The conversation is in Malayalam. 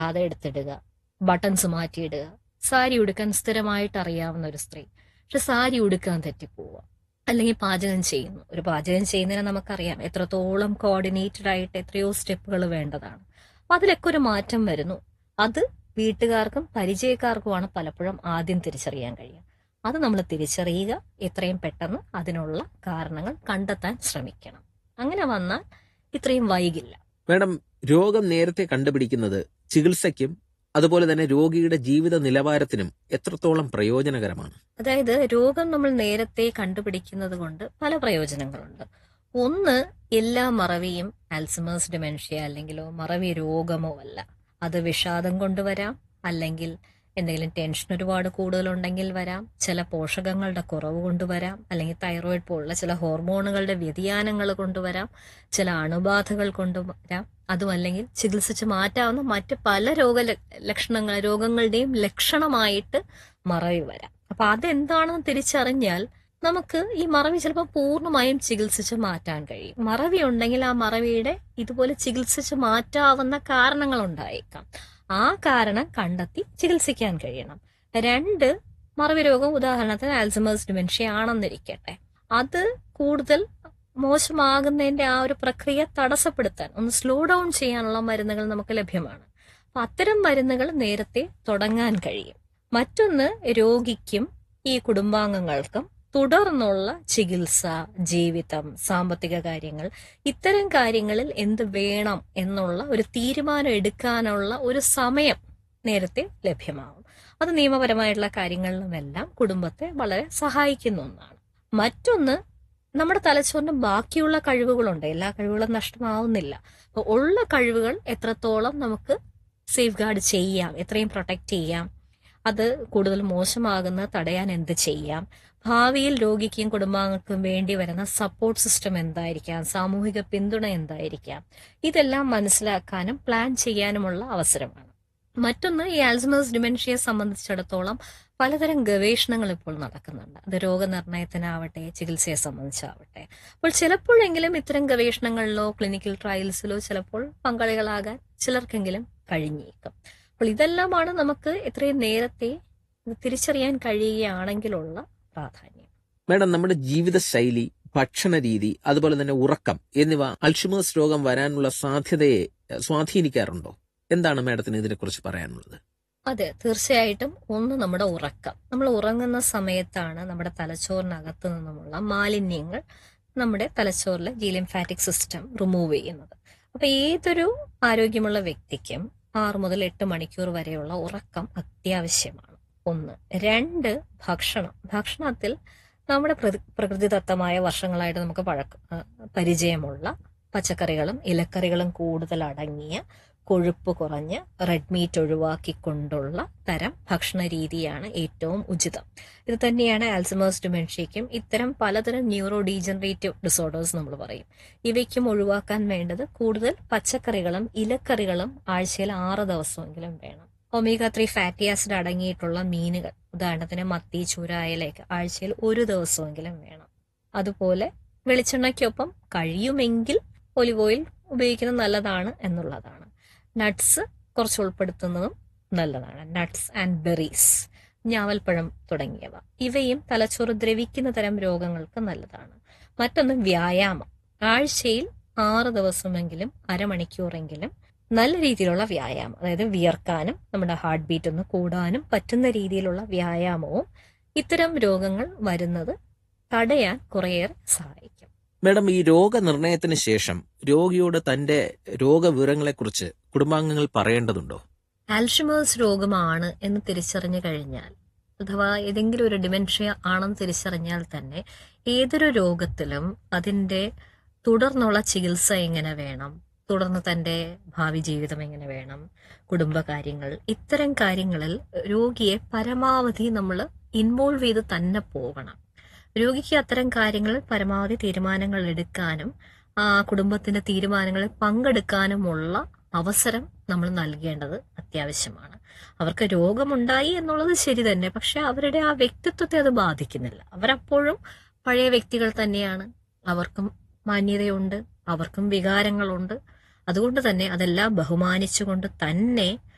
അതെടുത്തിടുക ബട്ടൺസ് മാറ്റിയിടുക സാരി ഉടുക്കാൻ സ്ഥിരമായിട്ട് അറിയാവുന്ന ഒരു സ്ത്രീ പക്ഷെ സാരി ഉടുക്കാൻ തെറ്റിപ്പോവുക അല്ലെങ്കിൽ പാചകം ചെയ്യുന്നു ഒരു പാചകം ചെയ്യുന്നതിന് നമുക്കറിയാം എത്രത്തോളം കോർഡിനേറ്റഡ് ആയിട്ട് എത്രയോ സ്റ്റെപ്പുകൾ വേണ്ടതാണ് അപ്പൊ അതിലൊക്കെ ഒരു മാറ്റം വരുന്നു അത് വീട്ടുകാർക്കും പരിചയക്കാർക്കുമാണ് പലപ്പോഴും ആദ്യം തിരിച്ചറിയാൻ കഴിയുക അത് നമ്മൾ തിരിച്ചറിയുക എത്രയും പെട്ടെന്ന് അതിനുള്ള കാരണങ്ങൾ കണ്ടെത്താൻ ശ്രമിക്കണം അങ്ങനെ വന്നാൽ ഇത്രയും വൈകില്ല മാഡം രോഗം നേരത്തെ കണ്ടുപിടിക്കുന്നത് ചികിത്സയ്ക്കും അതുപോലെ തന്നെ രോഗിയുടെ ജീവിത നിലവാരത്തിനും എത്രത്തോളം പ്രയോജനകരമാണ് അതായത് രോഗം നമ്മൾ നേരത്തെ കണ്ടുപിടിക്കുന്നത് കൊണ്ട് പല പ്രയോജനങ്ങളുണ്ട് ഒന്ന് എല്ലാ മറവിയും ആൽസമേഴ്സ് ഡിമെൻഷ്യ അല്ലെങ്കിലോ മറവി രോഗമോ അല്ല അത് വിഷാദം കൊണ്ടുവരാം അല്ലെങ്കിൽ എന്തെങ്കിലും ടെൻഷൻ ഒരുപാട് കൂടുതലുണ്ടെങ്കിൽ വരാം ചില പോഷകങ്ങളുടെ കുറവ് കൊണ്ടുവരാം അല്ലെങ്കിൽ തൈറോയിഡ് പോലുള്ള ചില ഹോർമോണുകളുടെ വ്യതിയാനങ്ങൾ കൊണ്ടുവരാം ചില അണുബാധകൾ കൊണ്ടുവരാം അതുമല്ലെങ്കിൽ ചികിത്സിച്ച് മാറ്റാവുന്ന മറ്റ് പല രോഗ ലക്ഷണങ്ങൾ രോഗങ്ങളുടെയും ലക്ഷണമായിട്ട് മറവി വരാം അപ്പൊ അതെന്താണെന്ന് തിരിച്ചറിഞ്ഞാൽ നമുക്ക് ഈ മറവി ചിലപ്പോൾ പൂർണ്ണമായും ചികിത്സിച്ച് മാറ്റാൻ കഴിയും മറവി ഉണ്ടെങ്കിൽ ആ മറവിയുടെ ഇതുപോലെ ചികിത്സിച്ച് മാറ്റാവുന്ന കാരണങ്ങൾ ഉണ്ടായേക്കാം ആ കാരണം കണ്ടെത്തി ചികിത്സിക്കാൻ കഴിയണം രണ്ട് മറവി രോഗം ഉദാഹരണത്തിന് ആൽസമേഴ്സ് ഡിമെൻഷ്യ ആണെന്നിരിക്കട്ടെ അത് കൂടുതൽ മോശമാകുന്നതിന്റെ ആ ഒരു പ്രക്രിയ തടസ്സപ്പെടുത്താൻ ഒന്ന് സ്ലോ ഡൗൺ ചെയ്യാനുള്ള മരുന്നുകൾ നമുക്ക് ലഭ്യമാണ് അപ്പൊ അത്തരം മരുന്നുകൾ നേരത്തെ തുടങ്ങാൻ കഴിയും മറ്റൊന്ന് രോഗിക്കും ഈ കുടുംബാംഗങ്ങൾക്കും തുടർന്നുള്ള ചികിത്സ ജീവിതം സാമ്പത്തിക കാര്യങ്ങൾ ഇത്തരം കാര്യങ്ങളിൽ എന്ത് വേണം എന്നുള്ള ഒരു തീരുമാനം എടുക്കാനുള്ള ഒരു സമയം നേരത്തെ ലഭ്യമാവും അത് നിയമപരമായിട്ടുള്ള കാര്യങ്ങളിലുമെല്ലാം കുടുംബത്തെ വളരെ സഹായിക്കുന്ന ഒന്നാണ് മറ്റൊന്ന് നമ്മുടെ തലച്ചോറിന് ബാക്കിയുള്ള കഴിവുകളുണ്ട് എല്ലാ കഴിവുകളും നഷ്ടമാവുന്നില്ല അപ്പോൾ ഉള്ള കഴിവുകൾ എത്രത്തോളം നമുക്ക് സേഫ് ഗാർഡ് ചെയ്യാം എത്രയും പ്രൊട്ടക്റ്റ് ചെയ്യാം അത് കൂടുതൽ മോശമാകുന്നത് തടയാൻ എന്ത് ചെയ്യാം ഭാവിയിൽ രോഗിക്കും കുടുംബാംഗങ്ങൾക്കും വേണ്ടി വരുന്ന സപ്പോർട്ട് സിസ്റ്റം എന്തായിരിക്കാം സാമൂഹിക പിന്തുണ എന്തായിരിക്കാം ഇതെല്ലാം മനസ്സിലാക്കാനും പ്ലാൻ ചെയ്യാനുമുള്ള അവസരമാണ് മറ്റൊന്ന് ഈ ആൽസമേഴ്സ് ഡിമെൻഷ്യയെ സംബന്ധിച്ചിടത്തോളം പലതരം ഗവേഷണങ്ങൾ ഇപ്പോൾ നടക്കുന്നുണ്ട് അത് രോഗനിർണയത്തിനാവട്ടെ ചികിത്സയെ സംബന്ധിച്ചാവട്ടെ അപ്പോൾ ചിലപ്പോഴെങ്കിലും ഇത്തരം ഗവേഷണങ്ങളിലോ ക്ലിനിക്കൽ ട്രയൽസിലോ ചിലപ്പോൾ പങ്കാളികളാകാൻ ചിലർക്കെങ്കിലും കഴിഞ്ഞേക്കും അപ്പോൾ ഇതെല്ലാമാണ് നമുക്ക് എത്രയും നേരത്തെ ഇത് തിരിച്ചറിയാൻ കഴിയുകയാണെങ്കിലുള്ള പ്രാധാന്യം മാഡം നമ്മുടെ ജീവിതശൈലി ഭക്ഷണ രീതി അതുപോലെ തന്നെ ഉറക്കം എന്നിവ അൾഷിമേഴ്സ് രോഗം വരാനുള്ള സാധ്യതയെ എഹ്, സ്വാധീനിക്കാറുണ്ടോ എന്താണ് മാഡത്തിന് ഇതിനെക്കുറിച്ച് പറയാനുള്ളത് അതെ തീർച്ചയായിട്ടും ഒന്ന് നമ്മുടെ ഉറക്കം നമ്മൾ ഉറങ്ങുന്ന സമയത്താണ് നമ്മുടെ തലച്ചോറിനകത്ത് നിന്നുമുള്ള മാലിന്യങ്ങൾ നമ്മുടെ തലച്ചോറിലെ ജീലിംഫാറ്റിക് സിസ്റ്റം റിമൂവ് ചെയ്യുന്നത് അപ്പൊ ഏതൊരു ആരോഗ്യമുള്ള വ്യക്തിക്കും ആറ് മുതൽ എട്ട് മണിക്കൂർ വരെയുള്ള ഉറക്കം അത്യാവശ്യമാണ് ഒന്ന് രണ്ട് ഭക്ഷണം ഭക്ഷണത്തിൽ നമ്മുടെ പ്രകൃ- പ്രകൃതിദത്തമായ വർഷങ്ങളായിട്ട് നമുക്ക് പഴക്ക ആ, പരിചയമുള്ള പച്ചക്കറികളും ഇലക്കറികളും കൂടുതൽ അടങ്ങിയ കൊഴുപ്പ് കുറഞ്ഞ് റെഡ് മീറ്റ് ഒഴിവാക്കിക്കൊണ്ടുള്ള തരം ഭക്ഷണ രീതിയാണ് ഏറ്റവും ഉചിതം ഇത് തന്നെയാണ് ആൽസമേഴ്സ് ഡിമെൻഷ്യയ്ക്കും ഇത്തരം പലതരം ന്യൂറോ ഡീജനറേറ്റീവ് ഡിസോർഡേഴ്സ് നമ്മൾ പറയും ഇവയ്ക്കും ഒഴിവാക്കാൻ വേണ്ടത് കൂടുതൽ പച്ചക്കറികളും ഇലക്കറികളും ആഴ്ചയിൽ ആറ് ദിവസമെങ്കിലും വേണം ഒമേഗ ത്രീ ഫാറ്റി ആസിഡ് അടങ്ങിയിട്ടുള്ള മീനുകൾ ഉദാഹരണത്തിന് മത്തി ചൂര അയലയൊക്കെ ആഴ്ചയിൽ ഒരു ദിവസമെങ്കിലും വേണം അതുപോലെ വെളിച്ചെണ്ണയ്ക്കൊപ്പം കഴിയുമെങ്കിൽ ഒലിവ് ഓയിൽ ഉപയോഗിക്കുന്നത് നല്ലതാണ് എന്നുള്ളതാണ് നട്ട്സ് കുറച്ച് ഉൾപ്പെടുത്തുന്നതും നല്ലതാണ് നട്ട്സ് ആൻഡ് ബെറീസ് ഞാവൽപ്പഴം തുടങ്ങിയവ ഇവയും തലച്ചോറ് ദ്രവിക്കുന്ന തരം രോഗങ്ങൾക്ക് നല്ലതാണ് മറ്റൊന്ന് വ്യായാമം ആഴ്ചയിൽ ആറ് ദിവസമെങ്കിലും അരമണിക്കൂറെങ്കിലും നല്ല രീതിയിലുള്ള വ്യായാമം അതായത് വിയർക്കാനും നമ്മുടെ ഹാർട്ട് ബീറ്റ് ഒന്ന് കൂടാനും പറ്റുന്ന രീതിയിലുള്ള വ്യായാമവും ഇത്തരം രോഗങ്ങൾ വരുന്നത് തടയാൻ കുറേയേറെ സഹായിക്കും മാഡം ഈ രോഗനിർണയത്തിന് ശേഷം രോഗിയോട് തന്റെ രോഗവിവരങ്ങളെക്കുറിച്ച് കുടുംബാംഗങ്ങൾ പറയേണ്ടതുണ്ടോ ആൽഷിമേഴ്സ് രോഗമാണ് എന്ന് തിരിച്ചറിഞ്ഞു കഴിഞ്ഞാൽ അഥവാ ഏതെങ്കിലും ഒരു ഡിമെൻഷ്യ ആണെന്ന് തിരിച്ചറിഞ്ഞാൽ തന്നെ ഏതൊരു രോഗത്തിലും അതിൻ്റെ തുടർന്നുള്ള ചികിത്സ എങ്ങനെ വേണം തുടർന്ന് തൻ്റെ ഭാവി ജീവിതം എങ്ങനെ വേണം കുടുംബകാര്യങ്ങൾ ഇത്തരം കാര്യങ്ങളിൽ രോഗിയെ പരമാവധി നമ്മൾ ഇൻവോൾവ് ചെയ്ത് തന്നെ പോകണം രോഗിക്ക് അത്തരം കാര്യങ്ങളിൽ പരമാവധി തീരുമാനങ്ങൾ എടുക്കാനും ആ കുടുംബത്തിന്റെ തീരുമാനങ്ങളിൽ പങ്കെടുക്കാനുമുള്ള അവസരം നമ്മൾ നൽകേണ്ടത് അത്യാവശ്യമാണ് അവർക്ക് രോഗമുണ്ടായി എന്നുള്ളത് ശരി തന്നെ പക്ഷെ അവരുടെ ആ വ്യക്തിത്വത്തെ അത് ബാധിക്കുന്നില്ല അവരപ്പോഴും പഴയ വ്യക്തികൾ തന്നെയാണ് അവർക്കും മാന്യതയുണ്ട് അവർക്കും വികാരങ്ങളുണ്ട് അതുകൊണ്ട് തന്നെ അതെല്ലാം ബഹുമാനിച്ചുകൊണ്ട് തന്നെ